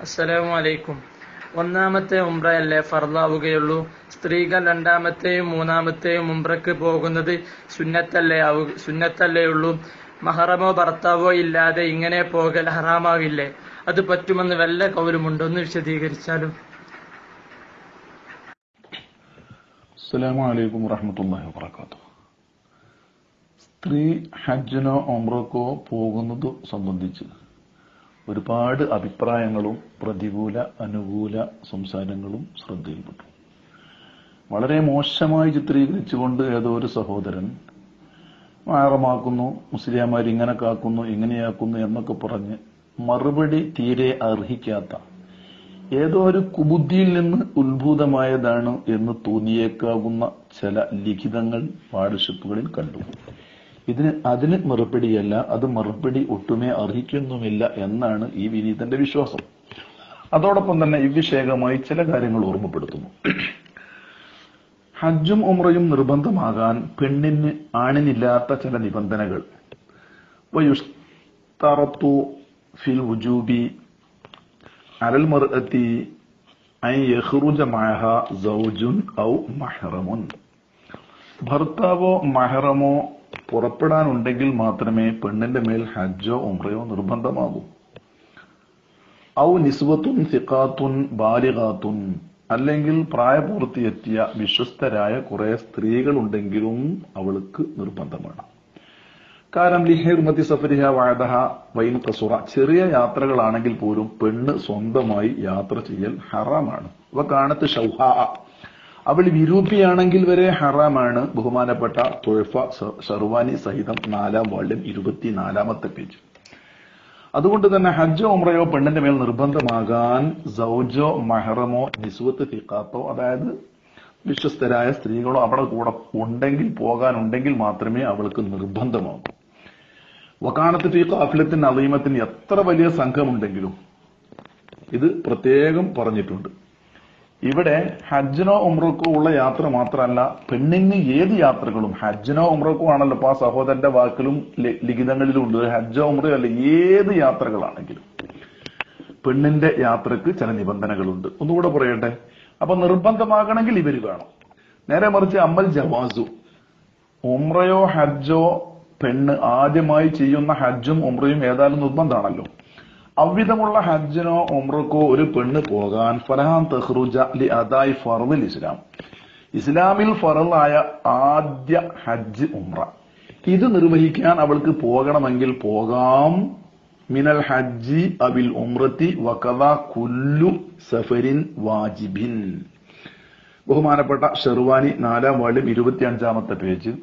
അസ്സലാമു അലൈക്കും ഒന്നാമത്തെ ഉംറയല്ലേ ഫർലാവുകയുള്ളൂ സ്ത്രീകൾ രണ്ടാമത്തെയും മൂന്നാമത്തെയും ഉംറക്ക് പോകുന്നത് സുന്നത്തല്ലേ ആവു സുന്നത്തല്ലേ ഉള്ളൂ മഹറമോ ഭർത്താവോ ഇല്ലാതെ ഇങ്ങനെ പോകൽ ഹറാമാവില്ലേ അത് പറ്റുമെന്ന് വല്ല കൗലുമുണ്ടോ ഒന്ന് വിശദീകരിച്ചാലും അസ്സലാമു അലൈക്കും വറഹ്മത്തുള്ളാഹി വബറകാതുഹു സ്ത്രീ ഹജ്ജിനോ ഉംറക്കോ പോകുന്നത് സംബന്ധിച്ച് ഒരുപാട് അഭിപ്രായങ്ങളും പ്രതികൂല അനുകൂല സംസാരങ്ങളും ശ്രദ്ധയിൽപ്പെട്ടു വളരെ മോശമായി ചിത്രീകരിച്ചുകൊണ്ട് ഏതോ ഒരു സഹോദരൻ മാറമാക്കുന്നു മുസ്ലിംമാർ ഇങ്ങനെ കാക്കുന്നു ഇങ്ങനെയാക്കുന്നു എന്നൊക്കെ പറഞ്ഞ് മറുപടി തീരെ അർഹിക്കാത്ത ഏതോ ഒരു കുബുദ്ധിയിൽ നിന്ന് ഉത്ഭൂതമായതാണ് എന്ന് തോന്നിയേക്കാവുന്ന ചില ലിഖിതങ്ങൾ വാട്സപ്പുകളിൽ കണ്ടു ഇതിന് അതിന് മറുപടിയല്ല അത് മറുപടി ഒട്ടുമേ അർഹിക്കുന്നുമില്ല എന്നാണ് ഈ വിനീതന്റെ വിശ്വാസം അതോടൊപ്പം തന്നെ ഇവിഷയകമായി ചില കാര്യങ്ങൾ ഓർമ്മപ്പെടുത്തുന്നു ഹജ്ജും ഉമ്രയും നിർബന്ധമാകാൻ പെണ്ണിന് ആണിനില്ലാത്ത ചില നിബന്ധനകൾ വയുഷ്തറത്തു ഫിൽ വുജൂബി അലൽ മർഅത്തി അൻ യഖ്റുജ മഅഹ സൗജുൻ ഔ മഹ്റമുൻ ഭർത്താവോ മഹറമോ പുറപ്പെടാനുണ്ടെങ്കിൽ മാത്രമേ പെണ്ണിന്റെ മേൽ ഹജ്ജോ ഉംറയോ നിർബന്ധമാകൂ ഔ നിസ്വത്തുൻ സിഖാത്തുൻ ബാലിഗാത്തുൻ അല്ലെങ്കിൽ പ്രായപൂർത്തിയെത്തിയ വിശ്വസ്തരായ കുറെ സ്ത്രീകളുണ്ടെങ്കിലും അവൾക്ക് നിർബന്ധമാണ് കാരണം ലിഹിർമതി സഫരിഹ വാഴതഹ വൈൻ കസുറ ചെറിയ യാത്രകളാണെങ്കിൽ പോലും പെണ്ണ് സ്വന്തമായി യാത്ര ചെയ്യൽ ഹറാമാണ് അവ കാണത്ത് ഷൗഹ അവൾ വിരൂപിയാണെങ്കിൽ വരെ ഹറാമാണ് ബഹുമാനപ്പെട്ട തൊഴഫ ഷർവാനി സഹിതം നാലാം വാള്യം ഇരുപത്തിനാലാമത്തെ പേജ് അതുകൊണ്ട് തന്നെ ഹജ്ജോ ഉമ്രയോ പെണ്ണിന്റെ മേൽ നിർബന്ധമാകാൻ സൗജോ മഹറമോ നിസ്വത്ത് ഫിക്കാത്തോ അതായത് വിശ്വസ്തരായ സ്ത്രീകളോ അവിടെ കൂടെ ഉണ്ടെങ്കിൽ പോകാനുണ്ടെങ്കിൽ മാത്രമേ അവൾക്ക് നിർബന്ധമാകൂ വക്കാണത്ത് ഫി കാഫിലത്തിന് അലീമത്തിന് എത്ര വലിയ സംഘമുണ്ടെങ്കിലും ഇത് പ്രത്യേകം പറഞ്ഞിട്ടുണ്ട് ഇവിടെ ഹജ്ജിനോ ഉമ്രക്കോ ഉള്ള യാത്ര മാത്രമല്ല പെണ്ണിന് ഏത് യാത്രകളും ഹജ്ജിനോ ഉമ്രക്കോ ആണല്ലോ ഇപ്പൊ ആ സഹോദരന്റെ വാക്കിലും ലിഖിതങ്ങളിലും ഉണ്ട് ഹജ്ജോ ഉമ്രയോ അല്ല ഏത് യാത്രകളാണെങ്കിലും പെണ്ണിന്റെ യാത്രക്ക് ചില നിബന്ധനകളുണ്ട് ഒന്നുകൂടെ പറയട്ടെ അപ്പൊ നിർബന്ധമാകണമെങ്കിൽ ഇവര് വേണം നേരെ മറിച്ച് അമ്മൽ ജവാസു ഉമ്രയോ ഹജ്ജോ പെണ്ണ് ആദ്യമായി ചെയ്യുന്ന ഹജ്ജും ഉമ്രയും ഏതായാലും നിർബന്ധമാണല്ലോ അവിധമുള്ള ഹജ്ജിനോ ഉമ്രക്കോ ഒരു പെണ്ണ് പോകാൻ ഫലഹാൻ തെഹ്റുജ ലി അദായി ഫറദിൽ ഇസ്ലാം ഇസ്ലാമിൽ ഫറലായ ആദ്യ ഹജ്ജ് ഉമ്ര ഇത് നിർവഹിക്കാൻ അവൾക്ക് പോകണമെങ്കിൽ പോകാം മിനൽ ഹജ്ജി അബിൽ ഉമ്രത്തി വകദ കുല്ലു സഫരിൻ വാജിബിൻ ബഹുമാനപ്പെട്ട ഷെർവാനി നാലാം വാർഡിൽ ഇരുപത്തിയഞ്ചാമത്തെ പേജിൽ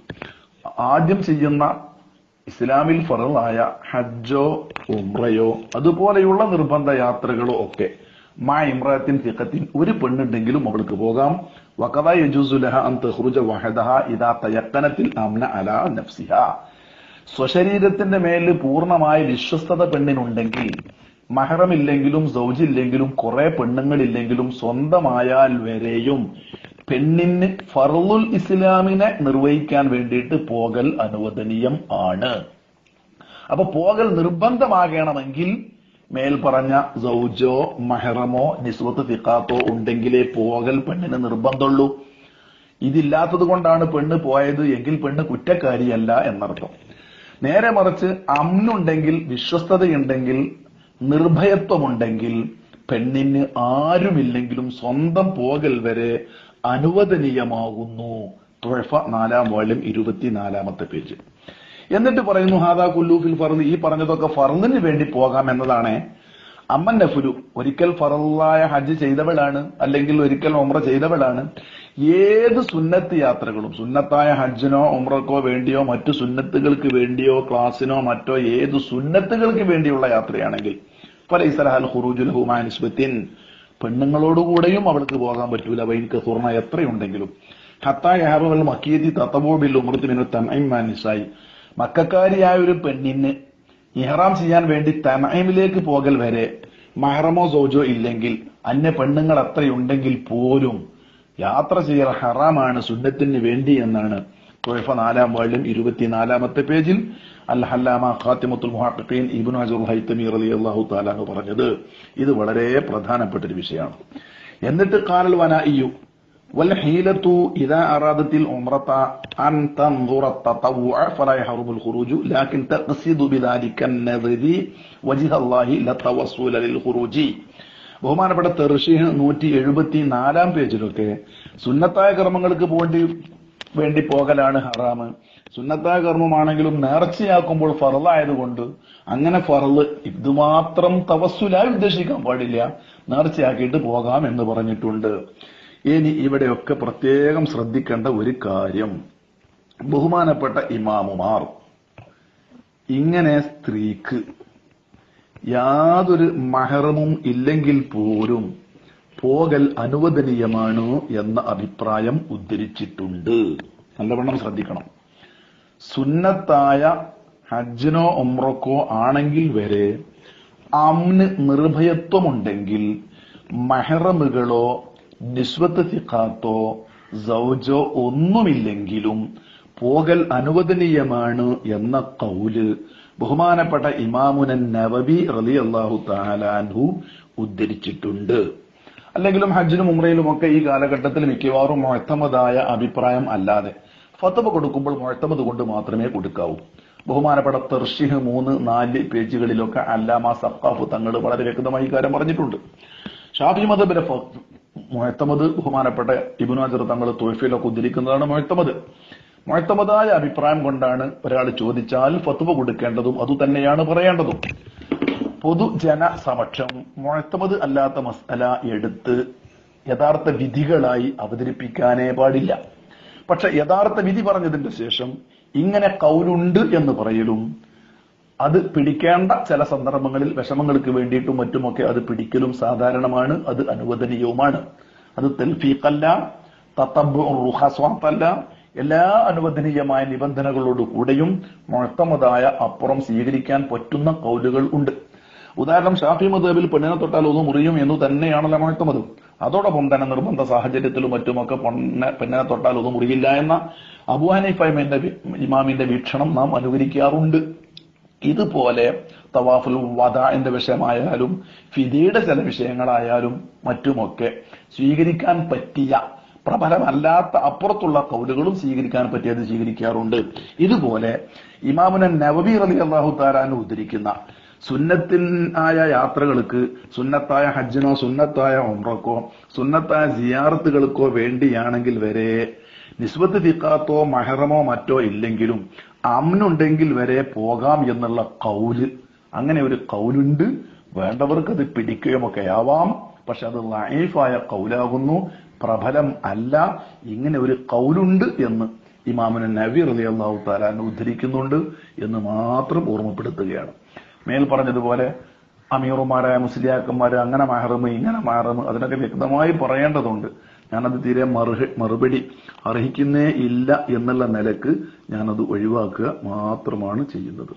ആദ്യം ചെയ്യുന്ന ഇസ്ലാമിൽ ഫറലായ ഹജ്ജോ ഉംറയോ അതുപോലെയുള്ള നിർബന്ധ യാത്രകളോ ഒക്കെ മാ ഇമ്രാത്തിൻ ഫിഖത്തിൻ ഒരു പെണ്ണുണ്ടെങ്കിലും അവൾക്ക് പോകാം വഖദ യജൂസുലഹ അൻ തഖ്റുജ വഹദഹ ഇദാ തയക്കനത്തിൽ അംന അലാ നഫ്സിഹ സ്വശരീരത്തിന്റെ മേൽ പൂർണ്ണമായ വിശ്വസ്തത പെണ്ണിനുണ്ടെങ്കിൽ മഹറമില്ലെങ്കിലും സൗജില്ലെങ്കിലും കുറെ പെണ്ണുങ്ങളില്ലെങ്കിലും സ്വന്തമായാൽ വരെയും പെണ്ണിന് ഫറുൽ ഇസ്ലാമിനെ നിർവഹിക്കാൻ വേണ്ടിയിട്ട് പോകൽ അനുവദനീയം ആണ് അപ്പൊ പോകൽ നിർബന്ധമാകണമെങ്കിൽ മേൽ പറഞ്ഞ സൗജോ മഹറമോ നിസ്വത്ത് ഫിക്കാത്തോ ഉണ്ടെങ്കിലേ പോകൽ പെണ്ണിന് നിർബന്ധമുള്ളൂ ഇതില്ലാത്തത് കൊണ്ടാണ് പെണ്ണ് പോയത് എങ്കിൽ പെണ്ണ് കുറ്റക്കാരിയല്ല എന്നർത്ഥം നേരെ മറിച്ച് അമ്നുണ്ടെങ്കിൽ വിശ്വസ്തതയുണ്ടെങ്കിൽ നിർഭയത്വമുണ്ടെങ്കിൽ പെണ്ണിന് ആരുമില്ലെങ്കിലും സ്വന്തം പോകൽ വരെ അനുവദനീയമാകുന്നു തുഴഫ നാലാം വാള്യം ഇരുപത്തിനാലാമത്തെ പേജ് എന്നിട്ട് പറയുന്നു ഹാദാ കുല്ലൂഫിൽ ഫർദ് ഈ പറഞ്ഞതൊക്കെ ഫർദിന് വേണ്ടി പോകാം എന്നതാണ് അമ്മൻ നഫുലു ഒരിക്കൽ ഫറലായ ഹജ്ജ് ചെയ്തവളാണ് അല്ലെങ്കിൽ ഒരിക്കൽ ഉമ്ര ചെയ്തവളാണ് ഏത് സുന്നത്ത് യാത്രകളും സുന്നത്തായ ഹജ്ജിനോ ഉമ്രക്കോ വേണ്ടിയോ മറ്റു സുന്നത്തുകൾക്ക് വേണ്ടിയോ ക്ലാസ്സിനോ മറ്റോ ഏത് സുന്നത്തുകൾക്ക് വേണ്ടിയുള്ള യാത്രയാണെങ്കിൽ ഫലൈസലഹൽ ഹുറൂജുലഹുമാനിസ്ബത്തിൻ പെണ്ണുങ്ങളോടുകൂടെയും അവൾക്ക് പോകാൻ പറ്റൂല വൈൻക്ക് സുർണ എത്രയുണ്ടെങ്കിലും ഹത്തായ ഹാബൽ മക്കീതി തത്തബോബിൽ ഉമൃത്തിമിനു തമൈമാനിസായി മക്കാരിയായ ഒരു പെണ്ണിന് ഇഹ്റാം ചെയ്യാൻ വേണ്ടി തമൈമിലേക്ക് പോകൽ വരെ മഹറമോ സോജോ ഇല്ലെങ്കിൽ അന്യ പെണ്ണുങ്ങൾ അത്രയുണ്ടെങ്കിൽ പോലും യാത്ര ചെയ്യൽ ഹറാമാണ് സുന്നത്തിന് വേണ്ടി എന്നാണ് തൊഴഫ നാലാം വാർഡിലും ഇരുപത്തിനാലാമത്തെ പേജിൽ അൽ ഹല്ലാമ ഖാത്തിമത്തുൽ മുഹാഖിഖീൻ ഇബ്നു അജുൽ ഹൈത്തമി റളിയല്ലാഹു തആല എന്ന് പറഞ്ഞത് ഇത് വളരെ പ്രധാനപ്പെട്ട ഒരു വിഷയമാണ് എന്നിട്ട് കാലൽ വനായിയു والحيلة إذا أرادت العمرة أن تنظر التطوع فلا يحرم الخروج لكن تقصد بذلك النظر وجه الله لا توصل للخروج ബഹുമാനപ്പെട്ട തെർഷീഹ് നൂറ്റി എഴുപത്തി നാലാം പേജിലൊക്കെ സുന്നത്തായ കർമ്മങ്ങൾക്ക് പോണ്ടി വേണ്ടി പോകലാണ് ഹറാമ് സുന്നത്തായ കർമ്മമാണെങ്കിലും നേർച്ചയാക്കുമ്പോൾ ഫറലായതുകൊണ്ട് അങ്ങനെ ഫറല് ഇതുമാത്രം തവസ്സുലായി ഉദ്ദേശിക്കാൻ പാടില്ല നേർച്ചയാക്കിയിട്ട് പോകാം എന്ന് പറഞ്ഞിട്ടുണ്ട് ഇനി ഇവിടെയൊക്കെ പ്രത്യേകം ശ്രദ്ധിക്കേണ്ട ഒരു കാര്യം ബഹുമാനപ്പെട്ട ഇമാമുമാർ ഇങ്ങനെ സ്ത്രീക്ക് യാതൊരു മഹറമും ഇല്ലെങ്കിൽ പോലും പോകൽ അനുവദനീയമാണ് എന്ന അഭിപ്രായം ഉദ്ധരിച്ചിട്ടുണ്ട് നല്ലവണ്ണം ശ്രദ്ധിക്കണം സുന്നത്തായ ഹജ്ജിനോ ഒമ്രക്കോ ആണെങ്കിൽ വരെ അമ്ന് നിർഭയത്വമുണ്ടെങ്കിൽ മഹറമുകളോ നിസ്വത്ത് സിഖാത്തോ സൗജോ ഒന്നുമില്ലെങ്കിലും പോകൽ അനുവദനീയമാണ് എന്ന കൗല് ബഹുമാനപ്പെട്ട ഇമാമുനൻ നവബി റലി അള്ളാഹു താലാൻഹു ഉദ്ധരിച്ചിട്ടുണ്ട് അല്ലെങ്കിലും ഹജ്ജിനും ഉമ്രയിലും ഒക്കെ ഈ കാലഘട്ടത്തിൽ മിക്കവാറും മുഴത്തമതായ അഭിപ്രായം അല്ലാതെ ഫത്തവ കൊടുക്കുമ്പോൾ മുഴത്തമത് കൊണ്ട് മാത്രമേ കൊടുക്കാവൂ ബഹുമാനപ്പെട്ട തെർഷിഹ് മൂന്ന് നാല് പേജുകളിലൊക്കെ അല്ലാമ സക്കാഫ് തങ്ങൾ വളരെ വ്യക്തമായി ഈ കാര്യം പറഞ്ഞിട്ടുണ്ട് ഷാഫി മതബിലെ മുഴത്തമത് ബഹുമാനപ്പെട്ട ഇബുനാജർ തങ്ങൾ തോഫയിലൊക്കെ ഉദ്ധരിക്കുന്നതാണ് മുഴത്തമത് മുഴത്തമതായ അഭിപ്രായം കൊണ്ടാണ് ഒരാൾ ചോദിച്ചാൽ ഫത്വ കൊടുക്കേണ്ടതും അതുതന്നെയാണ് പറയേണ്ടതും പൊതുജന സമക്ഷം മുഴത്തമത് അല്ലാത്ത മസല എടുത്ത് യഥാർത്ഥ വിധികളായി അവതരിപ്പിക്കാനേ പാടില്ല പക്ഷെ യഥാർത്ഥ വിധി പറഞ്ഞതിന്റെ ശേഷം ഇങ്ങനെ കൗലുണ്ട് എന്ന് പറയലും അത് പിടിക്കേണ്ട ചില സന്ദർഭങ്ങളിൽ വിഷമങ്ങൾക്ക് വേണ്ടിയിട്ടും മറ്റുമൊക്കെ അത് പിടിക്കലും സാധാരണമാണ് അത് അനുവദനീയവുമാണ് അത് തെൽഫീഖല്ല തത്തബ് റുഹസ്വാത്തല്ല എല്ലാ അനുവദനീയമായ നിബന്ധനകളോട് കൂടെയും മുഴത്തമതായ അപ്പുറം സ്വീകരിക്കാൻ പറ്റുന്ന കൗലുകൾ ഉണ്ട് ഉദാഹരണം ഷാഫി മതബിൽ പെണ്ണിനെ തൊട്ടാൽ ഒന്ന് മുറിയും എന്ന് തന്നെയാണല്ലോ മുഴത്തമത് അതോടൊപ്പം തന്നെ നിർബന്ധ സാഹചര്യത്തിലും മറ്റുമൊക്കെ പൊണ്ണെ പെണ്ണിനെ തൊട്ടാൽ ഒന്ന് മുറിയില്ല എന്ന അബു ഹനീഫൈമിന്റെ ഇമാമിന്റെ വീക്ഷണം നാം അനുകരിക്കാറുണ്ട് ഇതുപോലെ തവാഫുൽ വദാന്റെ വിഷയമായാലും ഫിദിയുടെ ചില വിഷയങ്ങളായാലും മറ്റുമൊക്കെ സ്വീകരിക്കാൻ പറ്റിയ പ്രബലമല്ലാത്ത അപ്പുറത്തുള്ള കൗലുകളും സ്വീകരിക്കാൻ പറ്റിയത് സ്വീകരിക്കാറുണ്ട് ഇതുപോലെ ഇമാമുന നവബി അലി അള്ളാഹു താരാൻ ഉദ്ധരിക്കുന്ന സുന്നത്തിനായ യാത്രകൾക്ക് സുന്നത്തായ ഹജ്ജിനോ സുന്നത്തായ ഉംറക്കോ സുന്നത്തായ സിയാറത്തുകൾക്കോ വേണ്ടിയാണെങ്കിൽ വരെ നിസ്ബത്ത് ഫിക്കാത്തോ മഹറമോ മറ്റോ ഇല്ലെങ്കിലും അമ്നുണ്ടെങ്കിൽ വരെ പോകാം എന്നുള്ള കൗല് അങ്ങനെ ഒരു കൗലുണ്ട് വേണ്ടവർക്ക് അത് പിടിക്കുകയും ഒക്കെ ആവാം പക്ഷെ അത് ലൈഫായ കൗലാകുന്നു പ്രബലം അല്ല ഇങ്ങനെ ഒരു കൗലുണ്ട് എന്ന് ഇമാമിന് നബി റലി അള്ളാഹു താലാൻ ഉദ്ധരിക്കുന്നുണ്ട് എന്ന് മാത്രം ഓർമ്മപ്പെടുത്തുകയാണ് മേൽ പറഞ്ഞതുപോലെ അമീറുമാരായ മുസ്ലിയാക്കന്മാര് അങ്ങനെ മഹറമ് ഇങ്ങനെ മഹറമ് അതിനൊക്കെ വ്യക്തമായി പറയേണ്ടതുണ്ട് ഞാനത് തീരെ മറുഹ മറുപടി അർഹിക്കുന്നേ ഇല്ല എന്നുള്ള നിലക്ക് ഞാനത് ഒഴിവാക്കുക മാത്രമാണ് ചെയ്യുന്നത്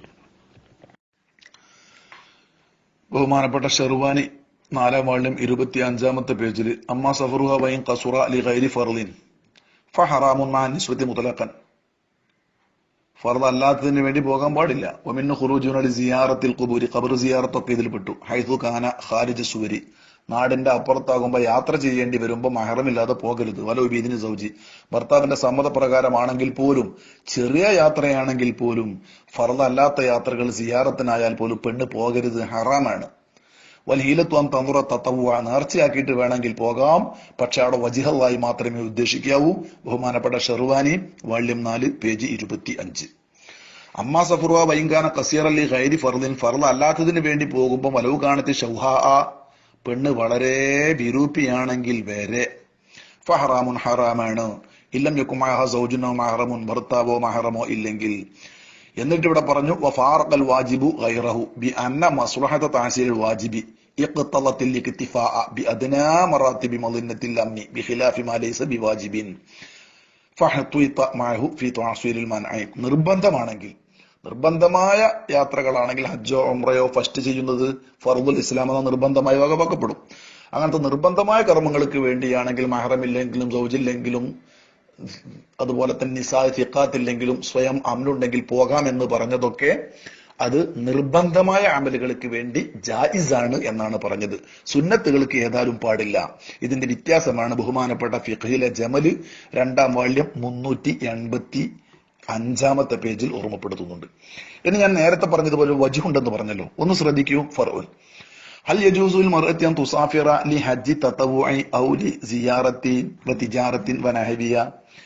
ബഹുമാനപ്പെട്ട ഷെർവാനി നാലാം വാള്യം ഇരുപത്തി അഞ്ചാമത്തെ പേജിൽ അമ്മ സഫറുഹ വൈൻ കസുറ അലി ഗൈരി ഫർലിൻ ഫഹറാമുൻ മാ നിസ്വത്തി മുതലക്കൻ ഫർദ് അല്ലാത്തതിന് വേണ്ടി പോകാൻ പാടില്ല ഒമിന്ന് ഖുറൂജുൻ അലി സിയാറത്തിൽ കുബൂരി ഖബർ സിയാറത്തൊക്കെ ഇതിൽ പെട്ടു ഹൈസു ഖാന ഖാരിജ് സുവരി നാടിന്റെ അപ്പുറത്താകുമ്പോൾ യാത്ര ചെയ്യേണ്ടി വരുമ്പോൾ മഹറമില്ലാതെ പോകരുത് വല ഉബീദിന് സൗജി ഭർത്താവിന്റെ സമ്മതപ്രകാരമാണെങ്കിൽ പോലും ചെറിയ യാത്രയാണെങ്കിൽ പോലും ഫർദ് അല്ലാത്ത യാത്രകൾ സിയാറത്തിനായാൽ പോലും പെണ്ണ് പോകരുത് ഹറാമാണ് വലീലത്വം തന്തുറ തത്തവുക നേർച്ചയാക്കിയിട്ട് വേണമെങ്കിൽ പോകാം പക്ഷെ അവിടെ വജിഹല്ലായി മാത്രമേ ഉദ്ദേശിക്കാവൂ ബഹുമാനപ്പെട്ട ഷെർവാനി വാള്യം നാല് പേജ് ഇരുപത്തി അഞ്ച് അമ്മ സഫറുവ വൈങ്കാന കസീർ അലി ഖൈരി ഫർദിൻ ഫർദ് അല്ലാത്തതിന് വേണ്ടി പോകുമ്പോൾ വലവ് കാണത്തി ഷൗഹാ പെണ്ണ് വളരെ വിരൂപിയാണെങ്കിൽ വരെ ഫഹറാമുൻ ഹറാമാണ് ഇല്ലം യക്കുമാഹ സൗജുനോ മഹറമുൻ ഭർത്താവോ മഹറമോ ഇല്ലെങ്കിൽ എന്നിട്ട് ഇവിടെ പറഞ്ഞു വഫാറഖൽ വാജിബു ഗൈറഹു ബി അന്ന മസ്ലഹത താസീൽ വാജിബി اقتضت الاكتفاء بأدنى مراتب مظنة الأمن بخلاف ما ليس بواجب فحطيط معه في تعصيل المنع നിർബന്ധമാണെങ്കിൽ നിർബന്ധമായ യാത്രകളാണെങ്കിൽ ഹജ്ജോ ഉംറയോ ഫസ്റ്റ് ചെയ്യുന്നത് ഫർദുൽ ഇസ്ലാം എന്ന നിർബന്ധമായി വകവെക്കപ്പെടും അങ്ങനത്തെ നിർബന്ധമായ കർമ്മങ്ങൾക്ക് വേണ്ടിയാണെങ്കിൽ മഹറമില്ലെങ്കിലും സൗജില്ലെങ്കിലും അതുപോലെ തന്നെ നിസാ ഫിഖാത്തില്ലെങ്കിലും സ്വയം അമലുണ്ടെങ്കിൽ പോകാം എന്ന് പറഞ്ഞതൊക്കെ അത് നിർബന്ധമായ അമലുകൾക്ക് വേണ്ടി ജായിസാണ് എന്നാണ് പറഞ്ഞത് സുന്നത്തുകൾക്ക് ഏതായാലും പാടില്ല ഇതിന്റെ വ്യത്യാസമാണ് ബഹുമാനപ്പെട്ട ഫിഖിലെ ജമല് രണ്ടാം വാള്യം മുന്നൂറ്റി എൺപത്തി അഞ്ചാമത്തെ പേജിൽ ഓർമ്മപ്പെടുത്തുന്നുണ്ട് ഇനി ഞാൻ നേരത്തെ പറഞ്ഞതുപോലെ വജുണ്ടെന്ന് പറഞ്ഞല്ലോ ഒന്ന് ശ്രദ്ധിക്കൂ ഫറൂൻ هل يجوز للمرأة أن تسافر لحج تطوع أو لزيارة وتجارة ونحوها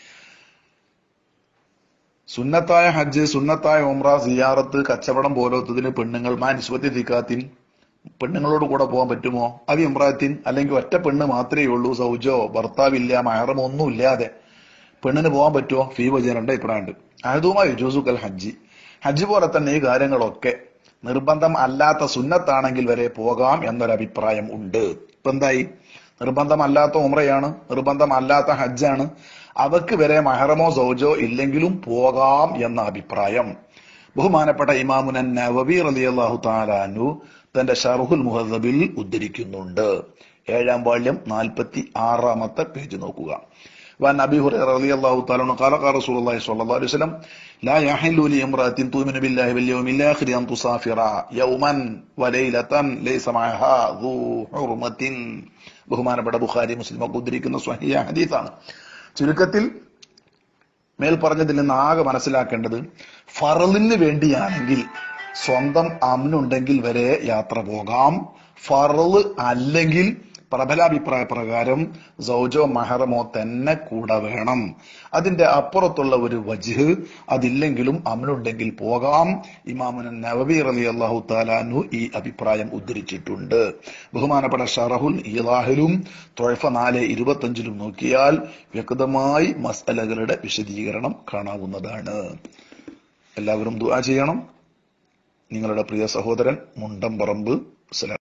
സുന്നത്തായ ഹജ്ജ് സുന്നത്തായ ഉംറ സിയാറത്ത് കച്ചവടം പോലത്തതിന് പെണ്ണുങ്ങൾ മാ നിസ്വത്തി തിക്കാത്തിൻ പെണ്ണുങ്ങളോട് കൂടെ പോകാൻ പറ്റുമോ അത് ഇമ്രാത്തിൻ അല്ലെങ്കിൽ ഒറ്റ പെണ്ണ് മാത്രമേ ഉള്ളൂ സൗജോ ഭർത്താവില്ല മഹറം ഒന്നും ഇല്ലാതെ പെണ്ണിന് പോകാൻ പറ്റുമോ ഫീ വചനുണ്ട് ഇപ്പഴാണ്ട് അതുമായി ജോസുക്കൽ ഹജ്ജി ഹജ്ജ് പോലെ തന്നെ ഈ കാര്യങ്ങളൊക്കെ നിർബന്ധം അല്ലാത്ത സുന്നത്താണെങ്കിൽ വരെ പോകാം എന്നൊരു അഭിപ്രായം ഉണ്ട് ഇപ്പൊ എന്തായി നിർബന്ധമല്ലാത്ത ഉമ്രയാണ് നിർബന്ധമല്ലാത്ത ഹജ്ജാണ് അവക്ക് വരെ മഹറമോ സൗജോ ഇല്ലെങ്കിലും പോകാം എന്ന അഭിപ്രായം ബഹുമാനപ്പെട്ട ഇമാമുനൻ നവബി റളിയല്ലാഹു താലാനു തന്റെ ഷർഹുൽ മുഹദബിൽ ഉദ്ധരിക്കുന്നുണ്ട് ഏഴാം വാള്യം നാൽപ്പത്തി ആറാമത്തെ പേജ് നോക്കുക وعن ابي هريره رضي الله تعالى عنه قال قال رسول الله صلى الله عليه وسلم لا يحل لامراه تؤمن بالله واليوم الاخر ان تسافر يوما وليله ليس معها ذو حرمه ബഹുമാനപ്പെട്ട ബുഖാരി മുസ്ലിം ഒക്കെ ഉദ്ധരിക്കുന്ന സ്വഹിയ ഹദീസാണ് ചുരുക്കത്തിൽ മേൽ പറഞ്ഞതിൽ നിന്ന് ആകെ മനസ്സിലാക്കേണ്ടത് ഫറലിന് വേണ്ടിയാണെങ്കിൽ സ്വന്തം അമ്നുണ്ടെങ്കിൽ വരെ യാത്ര പോകാം ഫറല് അല്ലെങ്കിൽ പ്രബലാഭിപ്രായ പ്രകാരം സൗജോ മഹറമോ തന്നെ കൂടെ വേണം അതിന്റെ അപ്പുറത്തുള്ള ഒരു വജ്ഹ് അതില്ലെങ്കിലും അമലുണ്ടെങ്കിൽ പോകാം ഇമാമുൻ നവബി അലി അള്ളാഹു താലാനു ഈ അഭിപ്രായം ഉദ്ധരിച്ചിട്ടുണ്ട് ബഹുമാനപ്പെട്ട ഷറഹുൽ ഇലാഹിലും തൊഴഫ നാല് ഇരുപത്തഞ്ചിലും നോക്കിയാൽ വ്യക്തമായി മസലകളുടെ വിശദീകരണം കാണാവുന്നതാണ് എല്ലാവരും ദുആ ചെയ്യണം നിങ്ങളുടെ പ്രിയ സഹോദരൻ മുണ്ടംപറമ്പ് സലാം